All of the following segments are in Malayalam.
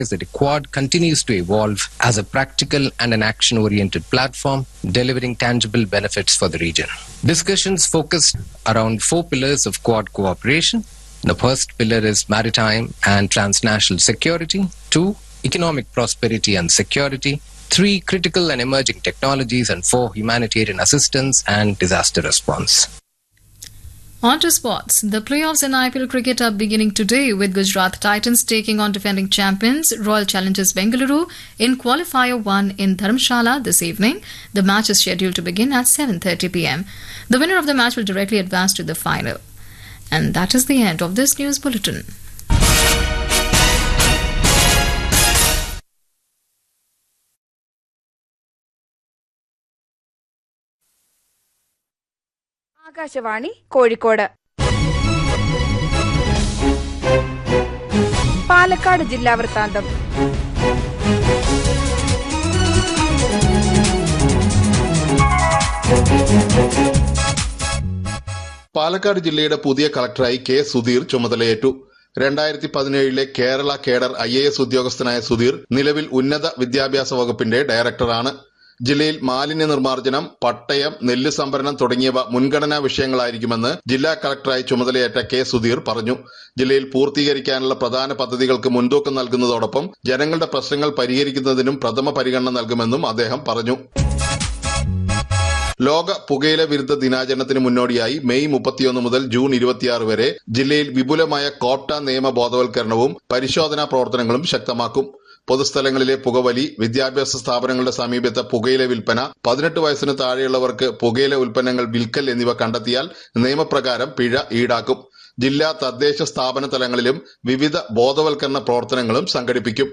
is that the Quad continues to evolve as a practical and an action oriented platform, delivering tangible benefits for the region. Discussions focused around four pillars of Quad cooperation. The first pillar is maritime and transnational security, two, economic prosperity and security, three, critical and emerging technologies, and four, humanitarian assistance and disaster response. On to sports. The playoffs in IPL cricket are beginning today with Gujarat Titans taking on defending champions Royal Challengers Bengaluru in qualifier 1 in Dharamshala this evening. The match is scheduled to begin at 7:30 pm. The winner of the match will directly advance to the final. And that is the end of this news bulletin. Akashvani Kozhikode Palakkad ജില്ലാ വൃത്താന്തം പാലക്കാട് ജില്ലയുടെ പുതിയ കളക്ടറായി കെ സുധീർ ചുമതലയേറ്റു രണ്ടായിരത്തി പതിനേഴിലെ Kerala cadre I A S ഉദ്യോഗസ്ഥനായ സുധീർ നിലവിൽ ഉന്നത വിദ്യാഭ്യാസ വകുപ്പിന്റെ ഡയറക്ടറാണ് ജില്ലയിൽ മാലിന്യ നിർമ്മാർജ്ജനം പട്ടയം നെല്ല് സംഭരണം തുടങ്ങിയവ മുൻഗണനാ വിഷയങ്ങളായിരിക്കുമെന്ന് ജില്ലാ കളക്ടറായി ചുമതലയേറ്റ കെ സുധീർ പറഞ്ഞു ജില്ലയിൽ പൂർത്തീകരിക്കാനുള്ള പ്രധാന പദ്ധതികൾക്ക് മുൻതൂക്കം നൽകുന്നതോടൊപ്പം ജനങ്ങളുടെ പ്രശ്നങ്ങൾ പരിഹരിക്കുന്നതിനും പ്രഥമ പരിഗണന നൽകുമെന്നും അദ്ദേഹം പറഞ്ഞു ലോക പുകയില വിരുദ്ധ ദിനാചരണത്തിന് മുന്നോടിയായി മെയ് മുപ്പത്തിയൊന്ന് മുതൽ ജൂൺ ഇരുപത്തിയാറ് വരെ ജില്ലയിൽ വിപുലമായ കോട്ട നിയമ ബോധവൽക്കരണവും പരിശോധനാ പ്രവർത്തനങ്ങളും ശക്തമാക്കും പൊതുസ്ഥലങ്ങളിലെ പുകവലി വിദ്യാഭ്യാസ സ്ഥാപനങ്ങളുടെ സമീപത്തെ പുകയില വിൽപ്പന പതിനെട്ട് വയസ്സിന് താഴെയുള്ളവർക്ക് പുകയില ഉൽപ്പന്നങ്ങൾ വിൽക്കൽ എന്നിവ കണ്ടെത്തിയാൽ നിയമപ്രകാരം പിഴ ഈടാക്കും ജില്ലാ തദ്ദേശ സ്ഥാപന തലങ്ങളിലും വിവിധ ബോധവൽക്കരണ പ്രവർത്തനങ്ങളും സംഘടിപ്പിക്കും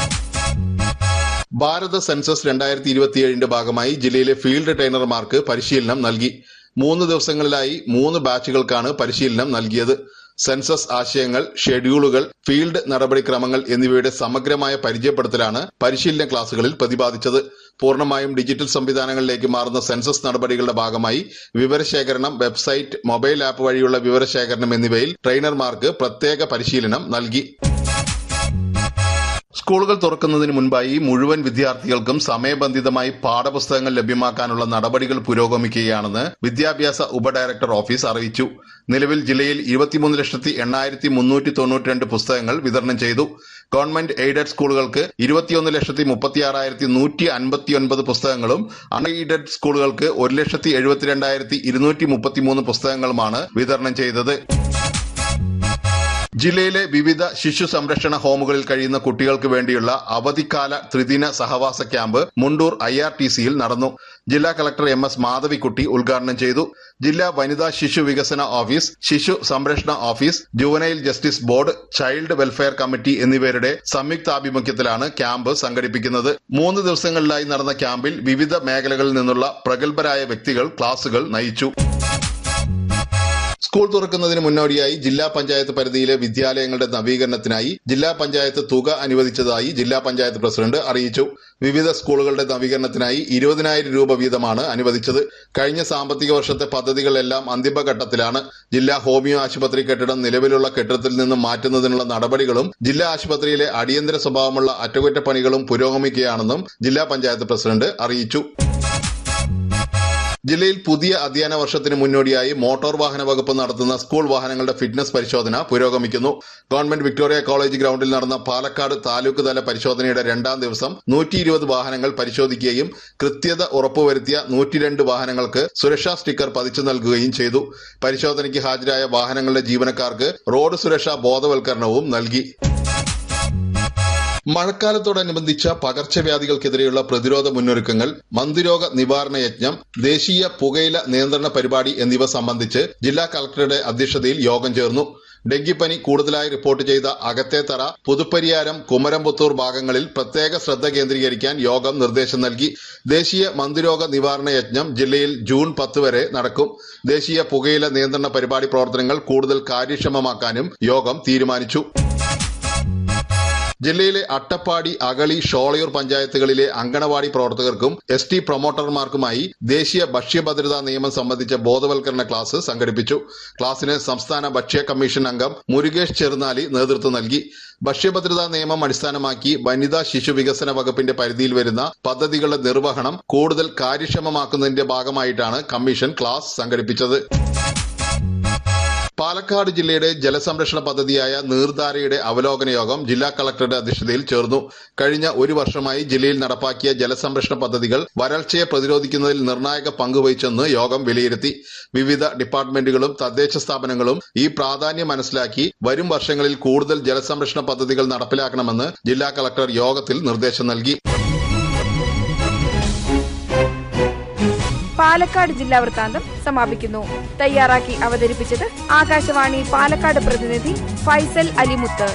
ഭാരത സെൻസസ് രണ്ടായിരത്തി ഇരുപത്തിയേഴിന്റെ ഭാഗമായി ജില്ലയിലെ ഫീൽഡ് ട്രെയിനർമാർക്ക് പരിശീലനം നൽകി മൂന്ന് ദിവസങ്ങളിലായി മൂന്ന് ബാച്ചുകൾക്കാണ് പരിശീലനം നൽകിയത് സെൻസസ് ആശയങ്ങൾ ഷെഡ്യൂളുകൾ ഫീൽഡ് നടപടിക്രമങ്ങൾ എന്നിവയുടെ സമഗ്രമായ പരിചയപ്പെടുത്തലാണ് പരിശീലന ക്ലാസുകളിൽ പ്രതിപാദിച്ചത് പൂർണ്ണമായും ഡിജിറ്റൽ സംവിധാനങ്ങളിലേക്ക് മാറുന്ന സെൻസസ് നടപടികളുടെ ഭാഗമായി വിവരശേഖരണം വെബ്സൈറ്റ് മൊബൈൽ ആപ്പ് വഴിയുള്ള വിവരശേഖരണം എന്നിവയിൽ ട്രെയിനർമാർക്ക് പ്രത്യേക പരിശീലനം നൽകി സ്കൂളുകൾ തുറക്കുന്നതിന് മുൻപായി മുഴുവൻ വിദ്യാർത്ഥികൾക്കും സമയബന്ധിതമായി പാഠപുസ്തകങ്ങൾ ലഭ്യമാക്കാനുള്ള നടപടികൾ പുരോഗമിക്കുകയാണെന്ന് വിദ്യാഭ്യാസ ഉപഡയറക്ടർ ഓഫീസ് അറിയിച്ചു നിലവിൽ ജില്ലയിൽ ഇരുപത്തിമൂന്ന് ലക്ഷത്തി എണ്ണായിരത്തി മുന്നൂറ്റി തൊണ്ണൂറ്റിരണ്ട് പുസ്തകങ്ങൾ വിതരണം ചെയ്തു ഗവൺമെന്റ് എയ്ഡഡ് സ്കൂളുകൾക്ക് ഇരുപത്തിയൊന്ന് ലക്ഷത്തി മുപ്പത്തിയാറായിരത്തി നൂറ്റി അൻപത്തിയൊൻപത് പുസ്തകങ്ങളും അൺ എയ്ഡഡ് സ്കൂളുകൾക്ക് ഒരു ലക്ഷത്തി എഴുപത്തിരണ്ടായിരത്തി ഇരുന്നൂറ്റി മുപ്പത്തിമൂന്ന് പുസ്തകങ്ങളുമാണ് വിതരണം ചെയ്തത് ജില്ലയിലെ വിവിധ ശിശു സംരക്ഷണ ഹോമുകളിൽ കഴിയുന്ന കുട്ടികൾക്ക് വേണ്ടിയുള്ള അവധിക്കാല ത്രിദിന സഹവാസ camp Mundur I R T സിയിൽ നടന്നു ജില്ലാ കളക്ടർ എം എസ് മാധവിക്കുട്ടി ഉദ്ഘാടനം ചെയ്തു ജില്ലാ വനിതാ ശിശു വികസന ഓഫീസ് ശിശു സംരക്ഷണ office juvenile justice board child welfare committee എന്നിവരുടെ സംയുക്താഭിമുഖ്യത്തിലാണ് ക്യാമ്പ് സംഘടിപ്പിക്കുന്നത് മൂന്ന് ദിവസങ്ങളിലായി നടന്ന ക്യാമ്പിൽ വിവിധ മേഖലകളിൽ നിന്നുള്ള പ്രഗത്ഭരായ വ്യക്തികൾ ക്ലാസുകൾ നയിച്ചു സ്കൂൾ തുറക്കുന്നതിന് മുന്നോടിയായി ജില്ലാ പഞ്ചായത്ത് പരിധിയിലെ വിദ്യാലയങ്ങളുടെ നവീകരണത്തിനായി ജില്ലാ പഞ്ചായത്ത് തുക അനുവദിച്ചതായി ജില്ലാ പഞ്ചായത്ത് പ്രസിഡന്റ് അറിയിച്ചു വിവിധ സ്കൂളുകളുടെ നവീകരണത്തിനായി ഇരുപതിനായിരം രൂപ വീതമാണ് അനുവദിച്ചത് കഴിഞ്ഞ സാമ്പത്തിക വർഷത്തെ പദ്ധതികളെല്ലാം അന്തിമഘട്ടത്തിലാണ് ജില്ലാ ഹോമിയോ ആശുപത്രി കെട്ടിടം നിലവിലുള്ള കെട്ടിടത്തിൽ നിന്നും മാറ്റുന്നതിനുള്ള നടപടികളും ജില്ലാ ആശുപത്രിയിലെ അടിയന്തര സ്വഭാവമുള്ള അറ്റകുറ്റപ്പണികളും പുരോഗമിക്കുകയാണെന്നും ജില്ലാ പഞ്ചായത്ത് പ്രസിഡന്റ് അറിയിച്ചു ജില്ലയിൽ പുതിയ അധ്യയന വർഷത്തിന് മുന്നോടിയായി മോട്ടോർ വാഹന വകുപ്പ് നടത്തുന്ന സ്കൂൾ വാഹനങ്ങളുടെ ഫിറ്റ്നസ് പരിശോധന പുരോഗമിക്കുന്നു ഗവൺമെന്റ് വിക്ടോറിയ കോളേജ് ഗ്രൌണ്ടിൽ നടന്ന പാലക്കാട് താലൂക്ക് തല പരിശോധനയുടെ രണ്ടാം ദിവസം നൂറ്റി ഇരുപത് വാഹനങ്ങൾ പരിശോധിക്കുകയും കൃത്യത ഉറപ്പുവരുത്തിയ നൂറ്റിരണ്ട് വാഹനങ്ങൾക്ക് സുരക്ഷാ സ്റ്റിക്കർ പതിച്ചു നൽകുകയും ചെയ്തു പരിശോധനയ്ക്ക് ഹാജരായ വാഹനങ്ങളുടെ ജീവനക്കാർക്ക് റോഡ് സുരക്ഷാ ബോധവൽക്കരണവും നൽകി മഴക്കാലത്തോടനുബന്ധിച്ച പകർച്ചവ്യാധികൾക്കെതിരെയുള്ള പ്രതിരോധ മുന്നൊരുക്കങ്ങൾ മന്ദിരോഗ നിവാരണ യജ്ഞം ദേശീയ പുകയില നിയന്ത്രണ പരിപാടി എന്നിവ സംബന്ധിച്ച് ജില്ലാ കളക്ടറുടെ അധ്യക്ഷതയിൽ യോഗം ചേർന്നു ഡെങ്കിപ്പനി കൂടുതലായി റിപ്പോർട്ട് ചെയ്ത അകത്തേത്തറ പുതുപ്പരിയാരം കുമരംപുത്തൂർ ഭാഗങ്ങളിൽ പ്രത്യേക ശ്രദ്ധ കേന്ദ്രീകരിക്കാൻ യോഗം നിർദ്ദേശം നൽകി ദേശീയ മന്ദിരോഗ നിവാരണ യജ്ഞം ജില്ലയിൽ ജൂൺ പത്ത് വരെ നടക്കും ദേശീയ പുകയില നിയന്ത്രണ പരിപാടി പ്രവർത്തനങ്ങൾ കൂടുതൽ കാര്യക്ഷമമാക്കാനും യോഗം തീരുമാനിച്ചു ജില്ലയിലെ അട്ടപ്പാടി അകളി ഷോളയൂർ പഞ്ചായത്തുകളിലെ അങ്കണവാടി പ്രവർത്തകർക്കും എസ് ടി പ്രൊമോട്ടർമാർക്കുമായി ദേശീയ ഭക്ഷ്യഭദ്രതാ നിയമം സംബന്ധിച്ച ബോധവൽക്കരണ ക്ലാസ് സംഘടിപ്പിച്ചു ക്ലാസിന് സംസ്ഥാന ഭക്ഷ്യ കമ്മീഷൻ അംഗം മുരുകേഷ് ചെറുനാലി നേതൃത്വം നൽകി ഭക്ഷ്യഭദ്രതാ നിയമം അടിസ്ഥാനമാക്കി വനിതാ ശിശു വികസന വകുപ്പിന്റെ പരിധിയിൽ വരുന്ന പദ്ധതികളുടെ നിർവഹണം കൂടുതൽ കാര്യക്ഷമമാക്കുന്നതിന്റെ ഭാഗമായിട്ടാണ് കമ്മീഷൻ ക്ലാസ് സംഘടിപ്പിച്ചത് പാലക്കാട് ജില്ലയുടെ ജലസംരക്ഷണ പദ്ധതിയായ നീർധാരയുടെ അവലോകന യോഗം ജില്ലാ കളക്ടറുടെ അധ്യക്ഷതയിൽ ചേർന്നു കഴിഞ്ഞ ഒരു വർഷമായി ജില്ലയിൽ നടപ്പാക്കിയ ജലസംരക്ഷണ പദ്ധതികൾ വരൾച്ചയെ പ്രതിരോധിക്കുന്നതിൽ നിർണായക പങ്കുവഹിച്ചെന്ന് യോഗം വിലയിരുത്തി വിവിധ ഡിപ്പാർട്ട്മെന്റുകളും തദ്ദേശ സ്ഥാപനങ്ങളും ഈ പ്രാധാന്യം മനസ്സിലാക്കി വരും വർഷങ്ങളിൽ കൂടുതൽ ജലസംരക്ഷണ പദ്ധതികൾ നടപ്പിലാക്കണമെന്ന് ജില്ലാ കളക്ടർ യോഗത്തിൽ നിർദ്ദേശം നൽകി പാലക്കാട് ജില്ലാ വൃത്താന്തം സമാപിക്കുന്നു തയ്യാറാക്കി അവതരിപ്പിച്ചത് ആകാശവാണി പാലക്കാട് പ്രതിനിധി ഫൈസൽ അലിമുത്ത്